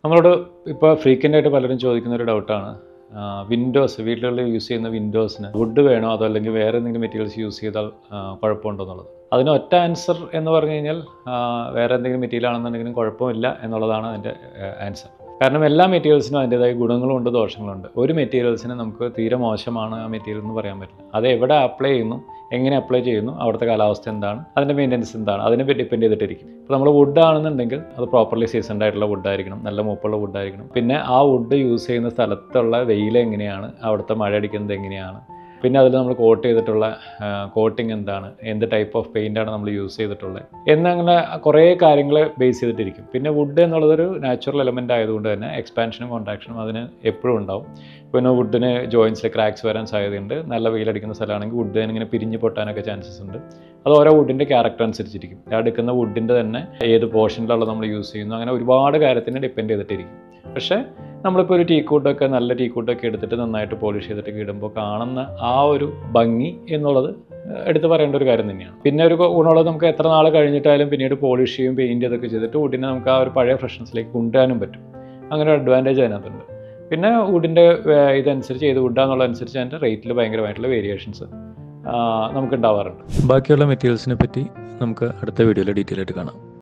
നമ്മളോട് ഇപ്പോൾ ഫ്രീക്വൻ്റ് ആയിട്ട് പലരും ചോദിക്കുന്ന ഒരു ഡൗട്ടാണ് വിൻഡോസ് വീട്ടിലുള്ള യൂസ് ചെയ്യുന്ന വിൻഡോസിന് വുഡ് വേണോ അതോ അല്ലെങ്കിൽ വേറെ എന്തെങ്കിലും മെറ്റീരിയൽസ് യൂസ് ചെയ്താൽ ആ, കുഴപ്പമുണ്ടോ എന്നുള്ളത് അതിന് ഒറ്റ ആൻസർ എന്ന് പറഞ്ഞു കഴിഞ്ഞാൽ ആ, വേറെ എന്തെങ്കിലും മെറ്റീരിയൽ ആണെന്നുണ്ടെങ്കിലും കുഴപ്പമില്ല എന്നുള്ളതാണ് അതിൻ്റെ ആൻസർ കാരണം എല്ലാ മെറ്റീരിയൽസിനും അതിൻ്റെതായ ഗുണങ്ങളുണ്ട് ദോഷങ്ങളുണ്ട് ഒരു മെറ്റീരിയൽസിന് നമുക്ക് തീരെ മോശമാണ് ആ മെറ്റീരിയൽ എന്ന് പറയാൻ പറ്റില്ല അത് എവിടെ അപ്ലൈ ചെയ്യുന്നു എങ്ങനെ അപ്ലൈ ചെയ്യുന്നു അവിടുത്തെ കാലാവസ്ഥ എന്താണ് അതിൻ്റെ മെയിൻ്റനൻസ് എന്താണ് അതിനെ ഡിപ്പെൻഡ് ചെയ്തിട്ടിരിക്കും ഇപ്പോൾ നമ്മൾ വുഡ് ആണെന്നുണ്ടെങ്കിൽ അത് പ്രോപ്പർലി സീസൺഡ് ആയിട്ടുള്ള wood ആയിരിക്കണം നല്ല മൂപ്പുള്ള wood ആയിരിക്കണം പിന്നെ ആ വുഡ് യൂസ് ചെയ്യുന്ന സ്ഥലത്തുള്ള വെയിൽ എങ്ങനെയാണ് അവിടുത്തെ മഴ അടിക്കുന്നത് എങ്ങനെയാണ് പിന്നെ അതിൽ നമ്മൾ കോട്ട് ചെയ്തിട്ടുള്ള കോട്ടിങ് എന്താണ് എന്ത് ടൈപ്പ് ഓഫ് പെയിൻ്റാണ് നമ്മൾ യൂസ് ചെയ്തിട്ടുള്ളത് എന്നങ്ങനെ കുറേ കാര്യങ്ങൾ ബേസ് ചെയ്തിട്ടിരിക്കും പിന്നെ വുഡ് എന്നുള്ളതൊരു നാച്ചുറൽ എലമെൻ്റ് ആയതുകൊണ്ട് തന്നെ എക്സ്പാൻഷനും കോൺട്രാക്ഷനും അതിന് എപ്പോഴും ഉണ്ടാവും പിന്നെ വുഡിന് ജോയിൻസിൽ ക്രാക്സ് വരാൻ സാധ്യതയുണ്ട് നല്ല വെയിലടിക്കുന്ന സ്ഥലമാണെങ്കിൽ വുഡ് ഇങ്ങനെ പിരിഞ്ഞ് പൊട്ടാനൊക്കെ ചാൻസസ് ഉണ്ട് അത് ഓരോ വുഡിൻ്റെ ക്യാരക്ടർ അനുസരിച്ചിരിക്കും ആ എടുക്കുന്ന വുഡിൻ്റെ തന്നെ ഏത് പോർഷനിലുള്ള നമ്മൾ യൂസ് ചെയ്യുന്നു അങ്ങനെ ഒരുപാട് കാര്യത്തിന് ഡിപ്പെൻഡ് ചെയ്തിട്ടിരിക്കും പക്ഷേ നമ്മളിപ്പോൾ ഒരു ടീ കൂട്ടൊക്കെ നല്ല ടീ കൂട്ടൊക്കെ എടുത്തിട്ട് നന്നായിട്ട് പോളിഷ് ചെയ്തിട്ടൊക്കെ ഇടുമ്പോൾ കാണുന്ന ആ ഒരു ഭംഗി എന്നുള്ളത് ഏഹ്, എടുത്ത് പറയേണ്ട ഒരു കാര്യം തന്നെയാണ് പിന്നെ ഒരു ഗുണമുള്ളത് നമുക്ക് എത്ര നാൾ കഴിഞ്ഞിട്ടായാലും പിന്നീട് പോളിഷ് ചെയ്യും പെയിൻറ്റ് ചെയ്തൊക്കെ ചെയ്തിട്ട് വുഡിനെ നമുക്ക് ആ ഒരു പഴയ ഫ്രഷ്നസ്സിലേക്ക് കൊണ്ടുവരാനും പറ്റും അങ്ങനെ ഒരു അഡ്വാൻറ്റേജ് അതിനകത്തുണ്ട് പിന്നെ വുഡിൻ്റെ ഇതനുസരിച്ച് ഏത് വുഡാന്നുള്ളതനുസരിച്ച് അതിൻ്റെ റേറ്റിൽ ഭയങ്കരമായിട്ടുള്ള വേരിയേഷൻസ് നമുക്ക് ഉണ്ടാവാറുണ്ട് ബാക്കിയുള്ള മെറ്റീരിയൽസിനെ പറ്റി നമുക്ക് അടുത്ത വീഡിയോയിൽ ഡീറ്റെയിൽ ആയിട്ട് കാണാം